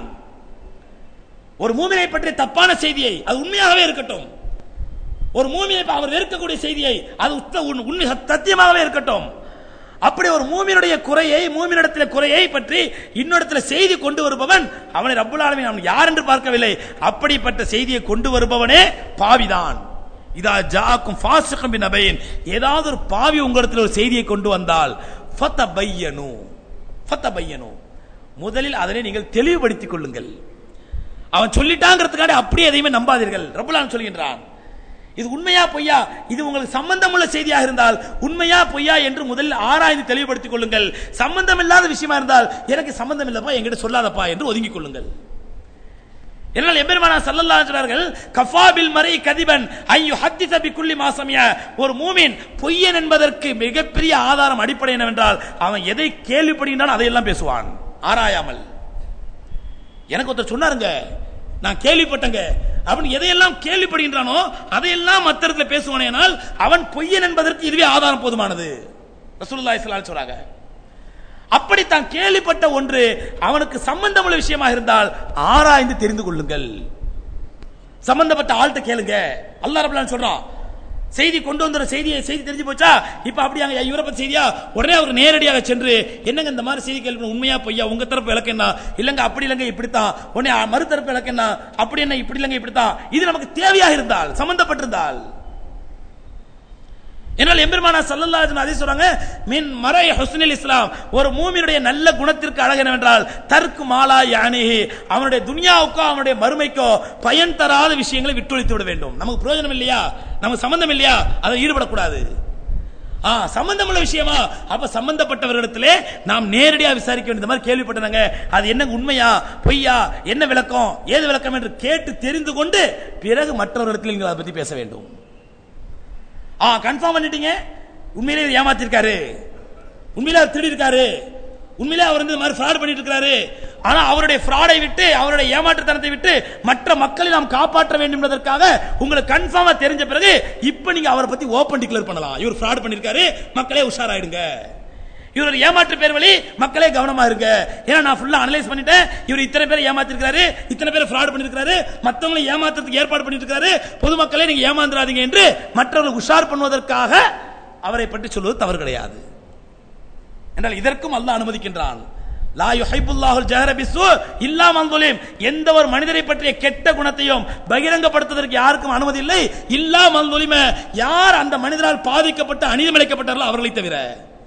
ஒரு மூமினை பற்றிய தப்பான செய்தியை அது உண்மையாகவே இருக்கட்டும் ஒரு மூமியை அவர் வெறுக்கக்கூடிய செய்தியை அது உத்த- உண்- உண்மை சத்தியமாகவே இருக்கட்டும் அப்படி ஒரு மூமியினுடைய குறையை மூமினிடத்தில் குறையை பற்றி இன்னொருத்துல செய்தி கொண்டு வருபவன் அவனை ரப்புல் ஆலமீன் அவன் யார் என்று பார்க்கவில்லை அப்படிப்பட்ட செய்தியை கொண்டு வருபவனே பாவிதான் இதா ஜாக்கும் ஃபாசிகம் பின் அபையின் ஏதாவது ஒரு பாவி உங்களிடத்தில் ஒரு செய்தியை கொண்டு வந்தால் ஃபத்தபையனு ஃபத்தபையனு முதலில் அதனை நீங்கள் தெளிவுபடுத்திக் கொள்ளுங்கள் அவன் சொல்லிட்டாங்கிறதுக்காக அப்படியே எதையுமே நம்பாதீர்கள் ரப்புலான் சொல்கின்றான் இது உண்மையா பொய்யா இது உங்களுக்கு சம்பந்தம் உள்ள செய்தியாக இருந்தால் உண்மையா பொய்யா என்று முதலில் ஆராய்ந்து தெளிவுபடுத்திக் கொள்ளுங்கள் சம்பந்தம் இல்லாத விஷயமா இருந்தால் எனக்கு சம்பந்தம் இல்லப்பா என்கிட்ட சொல்லாதப்பா என்று ஒதுங்கிக் கொள்ளுங்கள் என்னால் எம்பெருமானா சல்லல்லாஹு அலைஹி சொல்றார்கள் கஃபாபில் மறை கதிபன் ஐயு ஹத்திஸ பிக்குல்லி மாசமிய ஒரு மூமின் பொய்யன் என்பதற்கு மிகப்பெரிய ஆதாரம் அடிப்படை என்னவென்றால் அவன் எதை கேள்விப்படுகின்றான் அதையெல்லாம் பேசுவான் ஆராயாமல் எனக்கு ஒருத்தர் சொன்னாருங்க நான் கேள்விப்பட்டங்க அவன் எதையெல்லாம் கேள்விப்படுகின்றானோ அதையெல்லாம் மற்ற இடத்துல பேசுவானேனால் அவன் பொய்யன் என்பதற்கு இதுவே ஆதாரம் போதுமானது ரசூலுல்லாஹி ஸல்லல்லாஹு அலைஹி சொல்றாங்க அப்படி தான் கேள்விப்பட்ட ஒன்று அவனுக்கு சம்பந்தமுள்ள விஷயமாக இருந்தால் ஆராய்ந்து தெரிந்து கொள்ளுங்கள் சம்பந்தப்பட்ட ஆள்கிட்ட கேளுங்க அல்லாஹ் ரப்பல் ஆலமீன் சொல்றான் செய்தி கொண்டு வந்துற செய்தியை செய்தி தெரிஞ்சு போச்சா இப்ப அப்படியாங்க இவரை பத்தி செய்தியா உடனே அவர் நேரடியாக சென்று என்னங்க இந்த மாதிரி செய்தி கேள்வி உண்மையா பொய்யா உங்க தரப்பு விளக்கு என்ன இல்லங்க அப்படி இல்லங்க இப்படித்தான் உடனே மறுதரப்பு விளக்கு என்ன அப்படி என்ன இப்படி இல்லங்க இப்படித்தான் இது நமக்கு தேவையாக இருந்தால் சம்பந்தப்பட்டிருந்தால் என்னால் எம்பெருமானா சல்லல்லாஹு அலைஹி வஸல்லம் சொல்றாங்க மின் மறை ஹுஸ்னில் இஸ்லாம் ஒரு மூமினுடைய நல்ல குணத்திற்கு அழகு என்னவென்றால் தற்கு மாலா யானிஹி அவனுடைய துனியாவுக்கோ அவனுடைய மறுமைக்கோ பயன் தராத விஷயங்களை விட்டொழித்து விட வேண்டும் நமக்கு பிரயோஜனம் இல்லையா நமக்கு சம்பந்தம் இல்லையா அதை ஈடுபடக்கூடாது ஆ சம்பந்தமுள்ள விஷயமா அப்ப சம்பந்தப்பட்டவர்களிடத்திலே நாம் நேரடியா விசாரிக்க வேண்டிய மாதிரி கேள்விப்பட்டாங்க அது என்ன உண்மையா பொய்யா என்ன விளக்கம் ஏது விளக்கம் என்று கேட்டு தெரிந்து கொண்டு பிறகு மற்றவர்களிடத்தில் நீங்கள் அதை பத்தி பேச வேண்டும் ஆ கன்ஃபார்ம் பண்ணிட்டீங்க உண்மையிலே இவர் ஏமாத்திருக்காரு உண்மையிலே அவர் திருடி இருக்காரு உண்மையிலே அவர் வந்து இந்த மாதிரி ஃப்ராட் பண்ணிட்டு இருக்காரு ஆனா அவருடைய ஃப்ராடை விட்டு அவருடைய ஏமாற்றுத்தனத்தை விட்டு மற்ற மக்களை நாம் காப்பாற்ற வேண்டும் என்பதற்காக உங்களுக்கு கன்ஃபார்மா தெரிஞ்ச பிறகு இப்ப நீங்க அவரை பத்தி ஓபன் டிக்ளேர் பண்ணலாம் இவர் ஃப்ராட் பண்ணிருக்காரு மக்களே உஷாராயிடுங்க இவர் ஒரு ஏமாற்று பேர் வழி மக்களே கவனமா இருங்க ஏன்னா நான் ஃபுல்லா அனலைஸ் பண்ணிட்டேன் இவர் இத்தனை பேரை ஏமாத்திருக்காரு இத்தனை பேரை ஃப்ராட் பண்ணிருக்காரு மத்தவங்களை ஏமாத்துறதுக்கு ஏற்பாடு பண்ணிட்டு இருக்காரு பொதுமக்களே நீங்க ஏமாந்துறாதீங்க என்று மற்றவர்களுக்கு உஷார் பண்ணுவதற்காக அவரை பற்றி சொல்வது தவறு கிடையாது என்றால் இதற்கும் அல்லாஹ் அனுமதிக்கின்றான் லா யுஹிப்புல்லாஹுல் ஜஹர பிஸ்ஸு இல்லா மன் ظلم எந்த ஒரு மனிதரை பற்றிய கெட்ட குணத்தையும் பகிரங்கப்படுத்துவதற்கு யாருக்கும் அனுமதி இல்லை இல்லா மன் ظلم யார் அந்த மனிதரால் பாதிக்கப்பட்டு அநீதம் இழைக்கப்பட்டார்களோ அவர்களை தவிர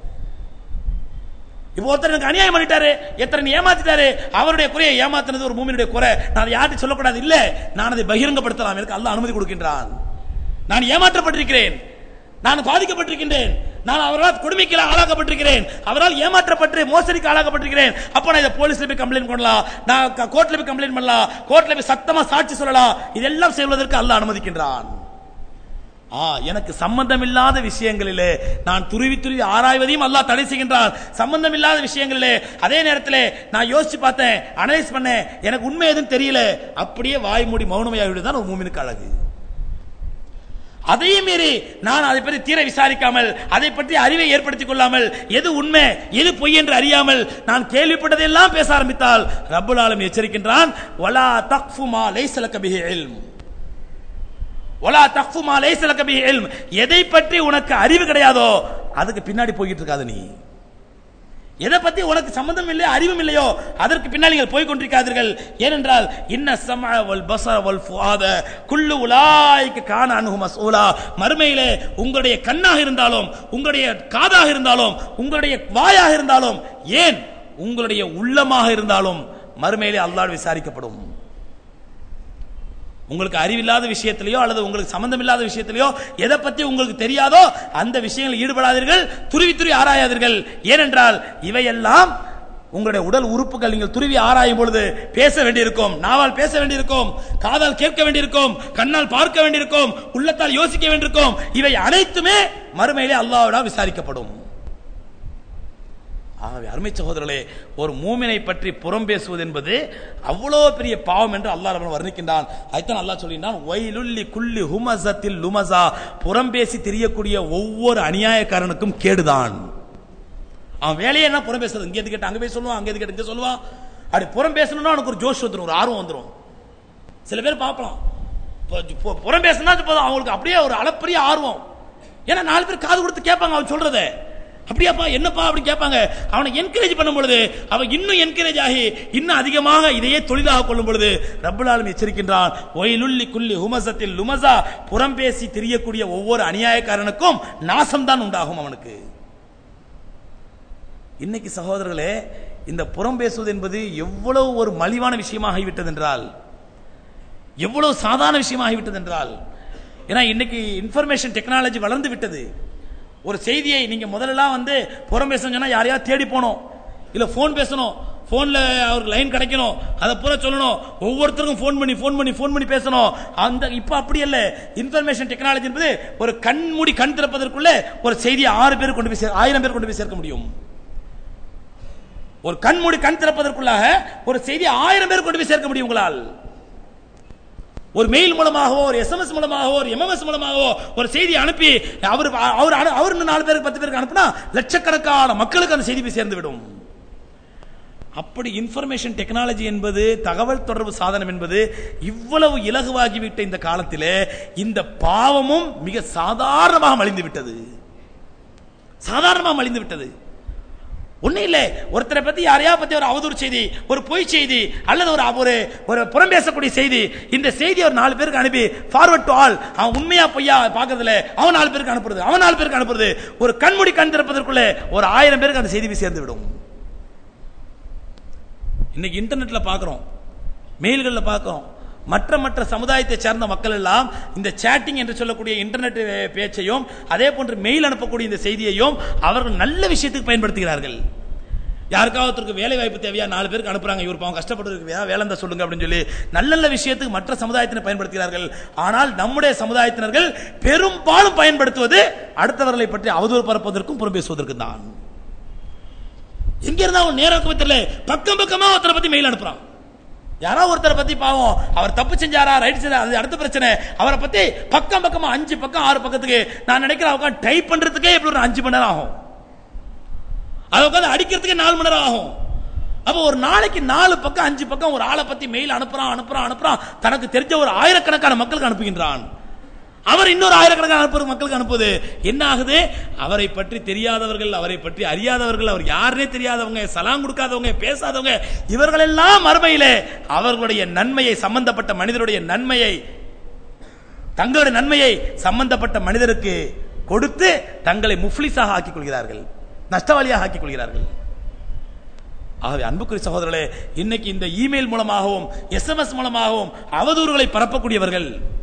இப்போ ஒருத்தர் எனக்கு அநியாயம் பண்ணிட்டாரு எத்தனை ஏமாத்திட்டாரு அவருடைய குறையை ஏமாத்தினது ஒரு மூமியினுடைய குறை நான் அதை யார்கிட்ட சொல்லக்கூடாது இல்ல நான் அதை பகிரங்கப்படுத்தலாம் எனக்கு அல்லாஹ் அனுமதி கொடுக்கின்றான் நான் ஏமாற்றப்பட்டிருக்கிறேன் நான் பாதிக்கப்பட்டிருக்கின்றேன் நான் அவரால் கொடுமைக்கு ஆளாக்கப்பட்டிருக்கிறேன் அவரால் ஏமாற்றப்பட்டு மோசடிக்கு ஆளாக்கப்பட்டிருக்கிறேன் அப்ப நான் இதை போலீஸ்ல போய் கம்ப்ளைண்ட் பண்ணலாம் நான் கோர்ட்ல போய் கம்ப்ளைண்ட் பண்ணலாம் கோர்ட்ல போய் சத்தமா சாட்சி சொல்லலாம் இதெல்லாம் செய்வதற்கு அல்லாஹ் அனுமதிக்கின்றான் ஆ எனக்கு சம்பந்தம் இல்லாத விஷயங்களிலே நான் துருவி துருவி ஆராய்வதையும் அல்லாஹ் தடை செய்கின்றான் சம்பந்தம் இல்லாத விஷயங்களிலே அதே நேரத்தில் நான் யோசிச்சு பார்த்தேன் அனலைஸ் பண்ணேன் எனக்கு உண்மை எதுவும் தெரியல அப்படியே வாய் மூடி மௌனமையாகிவிடு தான் ஒரு மூமினுக்கு அழகு அதையும் மீறி நான் அதை பற்றி தீர விசாரிக்காமல் அதை பற்றி அறிவை ஏற்படுத்திக் கொள்ளாமல் எது உண்மை எது பொய் என்று அறியாமல் நான் கேள்விப்பட்டதெல்லாம் பேச ஆரம்பித்தால் ரப்புல் ஆலம் எச்சரிக்கின்றான் வலா தக்ஃபு மா லைஸ லக பிஹி இல்ம் ஒலா தக்ஃபு மா லைஸ லக பிஹி இல்ம் எதை பற்றி உனக்கு அறிவு கிடையாதோ அதுக்கு பின்னாடி போயிட்டு இருக்காத நீ எதை பத்தி உனக்கு சம்பந்தம் இல்லையோ அறிவும் இல்லையோ அதற்கு பின்னால் நீங்கள் போய் கொண்டிருக்காதீர்கள் ஏனென்றால் இன்ன சம வல் பசர வல் ஃபுஆத குல்லு உலாய்க்கு கான அன்ஹு மஸ்ஊலா மறுமையிலே உங்களுடைய கண்ணாக இருந்தாலும் உங்களுடைய காதாக இருந்தாலும் உங்களுடைய வாயாக இருந்தாலும் ஏன் உங்களுடைய உள்ளமாக இருந்தாலும் மறுமையிலே அல்லாஹ் விசாரிக்கப்படும் உங்களுக்கு அறிவில்லாத விஷயத்திலேயோ அல்லது உங்களுக்கு சம்பந்தம் இல்லாத விஷயத்திலேயோ எதை பத்தி உங்களுக்கு தெரியாதோ அந்த விஷயங்களில் ஈடுபடாதீர்கள் துருவி துருவி ஆராயாதீர்கள் ஏனென்றால் இவையெல்லாம் உங்களுடைய உடல் உறுப்புகள் நீங்கள் துருவி ஆராயும் பொழுது பேச வேண்டியிருக்கும் நாவால் பேச வேண்டியிருக்கும் காதால் கேட்க வேண்டியிருக்கும் கண்ணால் பார்க்க வேண்டியிருக்கும் உள்ளத்தால் யோசிக்க வேண்டியிருக்கும் இவை அனைத்துமே மறுமையிலே அல்லாஹ்விடம் விசாரிக்கப்படும் ஆகவே அருமை சகோதரர்களே ஒரு மூமினை பற்றி புறம் பேசுவது என்பது அவ்வளோ பெரிய பாவம் என்று அல்லாஹ் ரப்பல் வர்ணிக்கின்றான் அதுதான் அல்லாஹ் சொல்கின்றான் ஒயிலுல்லி குல்லி ஹுமசத்தில் லுமசா புறம் பேசி தெரியக்கூடிய ஒவ்வொரு அநியாயக்காரனுக்கும் கேடுதான் அவன் வேலையே என்ன புறம் பேசுறது இங்கே எது கேட்டு அங்கே போய் சொல்லுவான் அங்கே எது கேட்டு இங்கே சொல்லுவான் அப்படி புறம் பேசணும்னா அவனுக்கு ஒரு ஜோஷ் வந்துடும் ஒரு ஆர்வம் வந்துடும் சில பேர் பார்க்கலாம் இப்போ- இப்போ புறம் பேசினா போதும் அவங்களுக்கு அப்படியே ஒரு அளப்பரிய ஆர்வம் ஏன்னா நாலு பேர் காது கொடுத்து கேட்பாங்க அவன் சொல்றதை அப்படியாப்பா என்னப்பா அப்படின்னு கேட்பாங்க அவனை என்கரேஜ் பண்ணும் பொழுது அவன் இன்னும் என்கரேஜ் ஆகி இன்னும் அதிகமாக இதையே தொழிலாக கொள்ளும் பொழுது ரப்பல் ஆலமீன் எச்சரிக்கின்றான் ஒயிலுள்ளி குல்லி ஹுமசத்தில் லுமசா புறம் பேசி திரியக்கூடிய ஒவ்வொரு அநியாயக்காரனுக்கும் நாசம்தான் உண்டாகும் அவனுக்கு இன்னைக்கு சகோதரர்களே இந்த புறம் பேசுவது என்பது எவ்வளவு ஒரு மலிவான விஷயமாக ஆகிவிட்டது என்றால் எவ்வளவு சாதாரண விஷயமாகிவிட்டது என்றால் ஏன்னா இன்னைக்கு இன்ஃபர்மேஷன் டெக்னாலஜி வளர்ந்து விட்டது ஒரு செய்தியை நீங்க முதல்லலாம் வந்து புறம் பேசணும் சொன்னா யாரையாவது தேடி போகணும் இல்ல ஃபோன் பேசணும் ஃபோன்ல அவருக்கு லைன் கிடைக்கணும் அதை பூரா சொல்லணும் ஒவ்வொருத்தருக்கும் ஃபோன் பண்ணி ஃபோன் பண்ணி ஃபோன் பண்ணி பேசணும் அந்த இப்போ அப்படி இல்ல இன்ஃபர்மேஷன் டெக்னாலஜி என்பது ஒரு கண் மூடி கண் திறப்பதற்குள்ள ஒரு செய்தியை ஆறு பேர் கொண்டு போய் சே- ஆயிரம் பேர் கொண்டு போய் சேர்க்க முடியும் ஒரு கண் மூடி கண் திறப்பதற்குள்ளாக ஒரு செய்தி ஆயிரம் பேர் கொண்டு போய் சேர்க்க முடியும் உங்களால் ஒரு மெயில் மூலமாகவோ ஒரு எஸ்எம்எஸ் மூலமாகவோ ஒரு எம்எம்எஸ் மூலமாகவோ ஒரு செய்தி அனுப்பி அவர் அவர் அனு- அவர் இன்னும் நாலு பேருக்கு பத்து பேருக்கு அனுப்புனா லட்சக்கணக்கான மக்களுக்கு அந்த செய்தி போய் சேர்ந்து விடும் அப்படி இன்ஃபர்மேஷன் டெக்னாலஜி என்பது தகவல் தொடர்பு சாதனம் என்பது இவ்வளவு இலகுவாகிவிட்ட இந்த காலத்திலே இந்த பாவமும் மிக சாதாரணமாக மலிந்து விட்டது சாதாரணமாக மலிந்து விட்டது ஒண்ணு இல்ல ஒருத்தரை பத்தி யாரையா பத்தி ஒரு அவதூறு செய்தி ஒரு பொய் செய்தி அல்லது ஒரு ஒரு ஒரு புறம் பேசக்கூடிய செய்தி இந்த செய்தி ஒரு நாலு பேருக்கு அனுப்பி ஃபார்வர்ட் டு ஆல் அவன் உண்மையா பொய்யா பாக்குறதுல அவன் நாலு பேருக்கு அனுப்புறது அவன் நாலு பேருக்கு அனுப்புறது ஒரு கண்மூடி கண் திறப்பதற்குள்ளே ஒரு ஆயிரம் பேருக்கு அந்த செய்தி போய் சேர்ந்து விடும் இன்னைக்கு இன்டர்நெட்ல பாக்குறோம் மெயில்கள்ல பார்க்கிறோம் மற்ற மற்ற சமுதாயத்தை சேர்ந்த மக்கள் எல்லாம் இந்த சேட்டிங் என்று சொல்லக்கூடிய இன்டர்நெட் பேச்சையும் அதே போன்று மெயில் அனுப்பக்கூடிய இந்த செய்தியையும் அவர்கள் நல்ல விஷயத்துக்கு பயன்படுத்துகிறார்கள் யாருக்காவது ஒருத்தருக்கு வேலை வாய்ப்பு தேவையா நாலு பேருக்கு அனுப்புறாங்க இவர் பாவம் கஷ்டப்பட்டு இருக்கு வேலை இருந்தா சொல்லுங்க அப்படின்னு சொல்லி நல்ல நல்ல விஷயத்துக்கு மற்ற சமுதாயத்தினர் பயன்படுத்துகிறார்கள் ஆனால் நம்முடைய சமுதாயத்தினர்கள் பெரும்பாலும் பயன்படுத்துவது அடுத்தவர்களை பற்றி அவதூறு பரப்புவதற்கும் புறம் பேசுவதற்கும் தான் எங்க இருந்தா அவன் நேரம் தெரியல பக்கம் பக்கமா ஒருத்தரை பத்தி மெயில் அனுப்புறான் யாரோ ஒருத்தரை பத்தி பாவம் அவர் தப்பு செஞ்சாரா ரைட் செஞ்சா அது அடுத்த பிரச்சனை அவரை பத்தி பக்கம் பக்கமா அஞ்சு பக்கம் ஆறு பக்கத்துக்கு நான் நினைக்கிறேன் உட்காந்து டைப் பண்றதுக்கே எப்படி ஒரு அஞ்சு மணி நேரம் ஆகும் அதை உட்காந்து அடிக்கிறதுக்கே நாலு மணி நேரம் ஆகும் அப்போ ஒரு நாளைக்கு நாலு பக்கம் அஞ்சு பக்கம் ஒரு ஆளை பத்தி மெயில் அனுப்புறான் அனுப்புறான் அனுப்புறான் தனக்கு தெரிஞ்ச ஒரு ஆயிரக்கணக்கான மக்களுக்கு அனுப்புகின்றான் அவர் இன்னொரு ஆயிரக்கணக்கான அனுப்புறது மக்களுக்கு அனுப்புது என்ன ஆகுது அவரை பற்றி தெரியாதவர்கள் அவரை பற்றி அறியாதவர்கள் அவர் யாருனே தெரியாதவங்க சலாம் கொடுக்காதவங்க பேசாதவங்க இவர்கள் எல்லாம் மறுமையிலே அவர்களுடைய நன்மையை சம்பந்தப்பட்ட மனிதருடைய நன்மையை தங்களுடைய நன்மையை சம்பந்தப்பட்ட மனிதருக்கு கொடுத்து தங்களை முஃப்லிஸாக ஆக்கிக் கொள்கிறார்கள் நஷ்டவாளியாக ஆக்கிக் கொள்கிறார்கள் ஆகவே அன்புக்குரிய சகோதரர்களே இன்னைக்கு இந்த இமெயில் மூலமாகவும் எஸ்எம்எஸ் மூலமாகவும் அவதூறுகளை பரப்பக்கூடியவர்கள்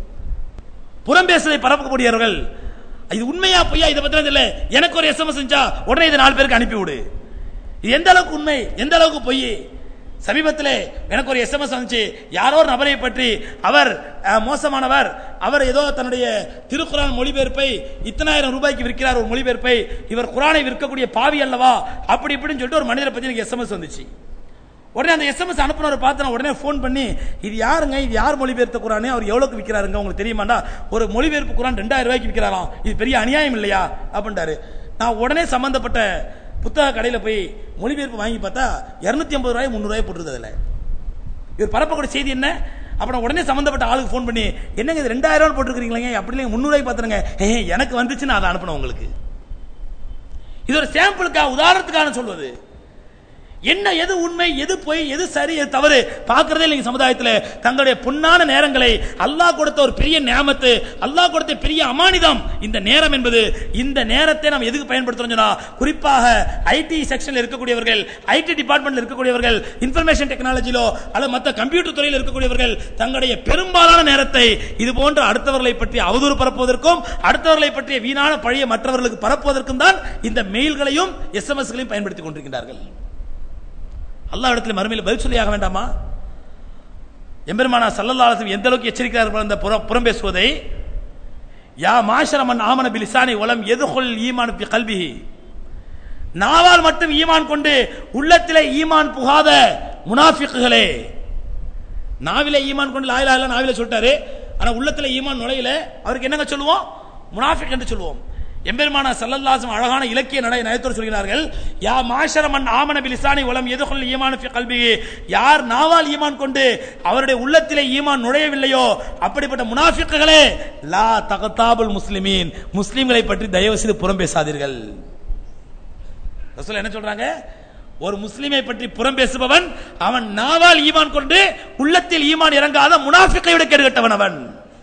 புறம் பேசுவதை பரப்பக்கூடியவர்கள் இது உண்மையா பொய்யா இதை பத்தி இல்ல எனக்கு ஒரு எஸ்எம்எஸ் செஞ்சா உடனே இதை நாலு பேருக்கு அனுப்பி விடு இது எந்த அளவுக்கு உண்மை எந்த அளவுக்கு பொய் சமீபத்தில் எனக்கு ஒரு எஸ்எம்எஸ் வந்துச்சு யாரோ ஒரு நபரை பற்றி அவர் அஹ், மோசமானவர் அவர் ஏதோ தன்னுடைய திருக்குறான் மொழிபெயர்ப்பை இத்தனாயிரம் ரூபாய்க்கு விற்கிறார் ஒரு மொழிபெயர்ப்பை இவர் குரானை விற்கக்கூடிய பாவி அல்லவா அப்படி இப்படின்னு சொல்லிட்டு ஒரு மனிதரை பத்தி எனக்கு எஸ்எம்எஸ் வந்துச்சு உடனே அந்த எஸ்எம்எஸ் அனுப்புனவர் பார்த்து நான் உடனே ஃபோன் பண்ணி இது யாருங்க இது யார் மொழிபெயர்த்த குரானே அவர் எவ்வளவுக்கு விற்கிறாருங்க உங்களுக்கு தெரியுமாண்டா ஒரு மொழிபெயர்ப்பு குரான் ரெண்டாயிரம் ரூபாய்க்கு விற்கிறாராம் இது பெரிய அநியாயம் இல்லையா அப்படின்ட்டாரு நான் உடனே சம்பந்தப்பட்ட புத்தக கடையில் போய் மொழிபெயர்ப்பு வாங்கி பார்த்தா இருநூத்தி ஐம்பது ரூபாய் முந்நூறு ரூபாய் போட்டுருது அதில் இவர் பரப்பக்கூடிய செய்தி என்ன அப்புறம் உடனே சம்பந்தப்பட்ட ஆளுக்கு ஃபோன் பண்ணி என்னங்க இது ரெண்டாயிரம் ரூபாய் போட்டுருக்கீங்களே அப்படி இல்லைங்க முந்நூறுவாய்க்கு பார்த்துருங்க ஏ எனக்கு வந்துச்சு நான் அதை அனுப்பணும் உங்களுக்கு இது ஒரு சாம்பிளுக்கா உதாரணத்துக்கான சொல்வது என்ன எது உண்மை எது பொய் எது சரி எது தவறு பார்க்கறதே இல்லைங்க சமுதாயத்தில் தங்களுடைய பொன்னான நேரங்களை அல்லாஹ் கொடுத்த ஒரு பெரிய நியாமத்து அல்லாஹ் கொடுத்த பெரிய அமானிதம் இந்த நேரம் என்பது இந்த நேரத்தை நாம் எதுக்கு பயன்படுத்துறோம் சொன்னா குறிப்பாக ஐடி செக்ஷன்ல இருக்கக்கூடியவர்கள் ஐடி டிபார்ட்மெண்ட்ல இருக்கக்கூடியவர்கள் இன்ஃபர்மேஷன் டெக்னாலஜிலோ அல்லது மற்ற கம்ப்யூட்டர் துறையில் இருக்கக்கூடியவர்கள் தங்களுடைய பெரும்பாலான நேரத்தை இது போன்ற அடுத்தவர்களை பற்றி அவதூறு பரப்புவதற்கும் அடுத்தவர்களை பற்றிய வீணான பழைய மற்றவர்களுக்கு பரப்புவதற்கும் தான் இந்த மெயில்களையும் எஸ்எம்எஸ்களையும் பயன்படுத்திக் கொண்டிருக்கின்றார்கள் அல்லாஹ் இடத்துல மறுமையில் பதில் சொல்லியாக வேண்டாமா எம்பெருமானா சல்லல்லாஹு எந்த அளவுக்கு எச்சரிக்கிறார்கள் அந்த புறம் புறம் பேசுவதை யா மாஷரமன் ஆமன பிலிசானி உலம் எதுகொள் ஈமான் பி கல்விஹி நாவால் மட்டும் ஈமான் கொண்டு உள்ளத்திலே ஈமான் புகாத முனாஃபிக்குகளே நாவிலே ஈமான் கொண்டு லாயிலா இல்ல நாவில சொல்லிட்டாரு ஆனா உள்ளத்துல ஈமான் நுழையில அவருக்கு என்னங்க சொல்லுவோம் முனாஃபிக் என்று சொல்லுவோம் எம்பெருமானா சல்லல்லாஹு அழகான இலக்கிய நடை நயத்தோடு சொல்கிறார்கள் யா மாஷரமன் ஆமன பிலிசானி உலம் எதுகொள் ஈமான் ஃபி கல்விஹி யார் நாவால் ஈமான் கொண்டு அவருடைய உள்ளத்திலே ஈமான் நுழையவில்லையோ அப்படிப்பட்ட முனாஃபிக்குகளே லா தகதாபுல் முஸ்லிமீன் முஸ்லிம்களை பற்றி தயவு செய்து புறம் பேசாதீர்கள் ரசூல் என்ன சொல்றாங்க ஒரு முஸ்லிமை பற்றி புறம் பேசுபவன் அவன் நாவால் ஈமான் கொண்டு உள்ளத்தில் ஈமான் இறங்காத முனாஃபிக்கை விட கெடுகட்டவன் அவன்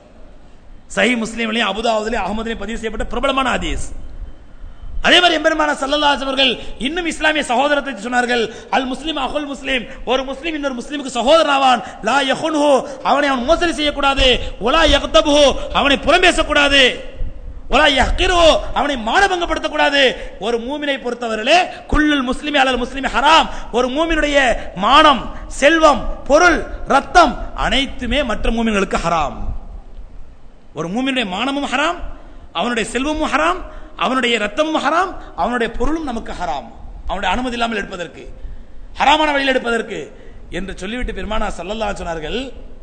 சஹி முஸ்லீம்லையும் அபுதாவுலையும் அகமதுலையும் பதிவு செய்யப்பட்ட பிரபலமான ஹதீஸ் அதே மாதிரி எம்பெருமான சல்லல்லாஹு அவர்கள் இன்னும் இஸ்லாமிய சகோதரத்தை சொன்னார்கள் அல் முஸ்லிம் அகுல் முஸ்லிம் ஒரு முஸ்லிம் இன்னொரு முஸ்லிமுக்கு சகோதரன் ஆவான் லா யஹுன்ஹு அவனை அவன் மோசடி செய்யக்கூடாது ஒலா யக்தபுஹு அவனை புறம் பேசக்கூடாது ஒலா யஹ்கிரு அவனை மானபங்கப்படுத்தக்கூடாது ஒரு மூமினை பொறுத்தவரையிலே குல்லுல் முஸ்லிமி அலல் முஸ்லிமி ஹராம் ஒரு மூமினுடைய மானம் செல்வம் பொருள் ரத்தம் அனைத்துமே மற்ற மூமின்களுக்கு ஹராம் ஒரு மூமினுடைய மானமும் ஹராம் அவனுடைய செல்வமும் ஹராம் அவனுடைய ரத்தமும் ஹராம் அவனுடைய பொருளும் நமக்கு ஹராம் அவனுடைய அனுமதி இல்லாமல் எடுப்பதற்கு ஹராமான வழியில் எடுப்பதற்கு என்று சொல்லிவிட்டு பெருமானா சல்லல்லாஹு சொன்னார்கள்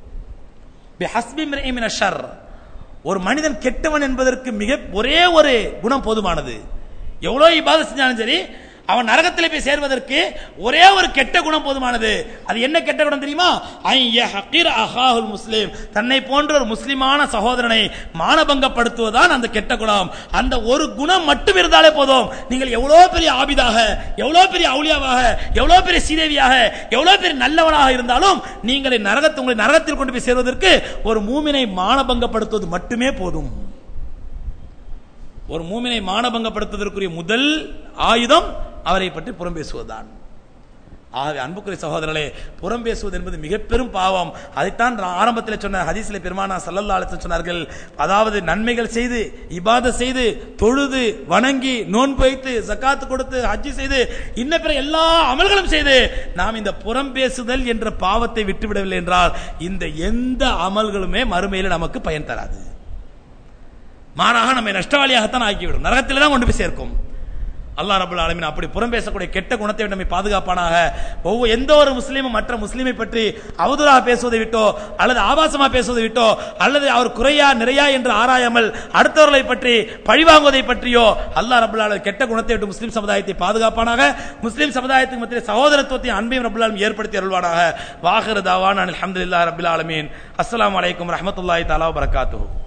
பிஹஸ்பி இம்ரிஇ மின ஷர் ஒரு மனிதன் கெட்டவன் என்பதற்கு மிக ஒரே ஒரு குணம் போதுமானது எவ்வளவு இபாதத் செஞ்சாலும் சரி அவன் நரகத்தில் போய் சேர்வதற்கு ஒரே ஒரு கெட்ட குணம் போதுமானது அது என்ன கெட்ட குணம் தெரியுமா ஐ யஹ்கிர் அஹாஹுல் முஸ்லிம் தன்னை போன்ற ஒரு முஸ்லிமான சகோதரனை மானபங்கப்படுத்துவதுதான் அந்த கெட்ட குணம் அந்த ஒரு குணம் மட்டும் இருந்தாலே போதும் நீங்கள் எவ்வளவு பெரிய ஆபிதாக எவ்வளவு பெரிய அவுளியாவாக எவ்வளவு பெரிய சீதேவியாக எவ்வளவு பெரிய நல்லவனாக இருந்தாலும் நீங்கள் நரகத்தை உங்களை நரகத்தில் கொண்டு போய் சேர்வதற்கு ஒரு மூமினை மானபங்கப்படுத்துவது மட்டுமே போதும் ஒரு மூமினை மானபங்கப்படுத்துவதற்குரிய முதல் ஆயுதம் அவரை பற்றி புறம் பேசுவதுதான் ஆகவே அன்புக்குரிய சகோதரர்களே புறம் பேசுவது என்பது மிக பெரும் பாவம் அதைத்தான் நான் ஆரம்பத்தில் சொன்ன ஹதீஸ்ல பெருமானா சல்லல்லா அலிஸ்லாம் சொன்னார்கள் அதாவது நன்மைகள் செய்து இபாத செய்து தொழுது வணங்கி நோன்பு வைத்து ஜக்காத்து கொடுத்து ஹஜ்ஜி செய்து இன்ன பிற எல்லா அமல்களும் செய்து நாம் இந்த புறம் பேசுதல் என்ற பாவத்தை விட்டுவிடவில்லை என்றால் இந்த எந்த அமல்களுமே மறுமையில் நமக்கு பயன் தராது மாறாக நம்மை நஷ்டவாளியாகத்தான் ஆக்கிவிடும் நரகத்தில் தான் கொண்டு போய் சேர்க்கும் அல்லாஹ் ரபுல் ஆலமீன் அப்படி புறம் பேசக்கூடிய கெட்ட குணத்தை விட்டு நம்மை பாதுகாப்பானாக ஒவ்வொரு எந்த ஒரு முஸ்லீமும் மற்ற முஸ்லீமை பற்றி அவதூறாக பேசுவதை விட்டோ அல்லது ஆபாசமா பேசுவதை விட்டோ அல்லது அவர் குறையா நிறையா என்று ஆராயாமல் அடுத்தவர்களை பற்றி பழிவாங்குவதை பற்றியோ அல்லாஹ் ரபுல் ஆலமீன் கெட்ட குணத்தை விட்டு முஸ்லீம் சமுதாயத்தை பாதுகாப்பானாக முஸ்லீம் சமுதாயத்துக்கு மத்திய சகோதரத்துவத்தையும் அன்பையும் ரபுல் ஆலமீன் ஏற்படுத்தி அருள்வானாக வாஹிரு தாவான் அல்ஹம்துலில்லாஹி ரபில் ஆலமீன் அஸ்ஸலாமு அலைக்கும் ரஹ்மத்துல்லாஹி தஆலா வபரகாத்துஹு